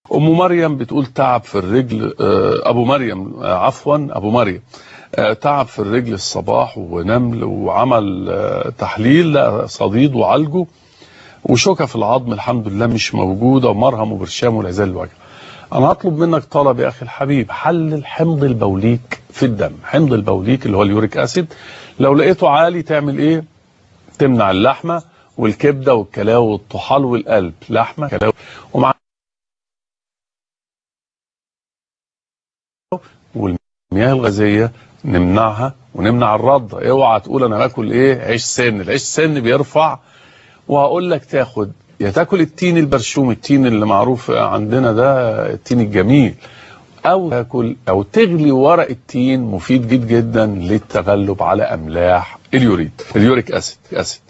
ام مريم بتقول تعب في الرجل آه، ابو مريم آه، عفوا ابو مريم آه، تعب في الرجل الصباح ونمل وعمل آه، تحليل لقى صديد وعالجه وشوكه في العظم الحمد لله مش موجوده ومرهم وبرشام والعزال الوجه انا هطلب منك طلب يا اخي الحبيب حلل حمض البوليك في الدم حمض البوليك اللي هو اليوريك اسيد لو لقيته عالي تعمل ايه تمنع اللحمه والكبده والكلاوي والطحال والقلب لحمه كلاوي ومع والمياه الغازيه نمنعها ونمنع الرده اوعى تقول انا باكل ايه عيش سن العيش سن بيرفع وهقول لك تاخد يا تاكل التين البرشوم التين اللي معروف عندنا ده التين الجميل او تاكل او تغلي ورق التين مفيد جدا جدا للتغلب على املاح اليوريد اليوريك اسيد اسيد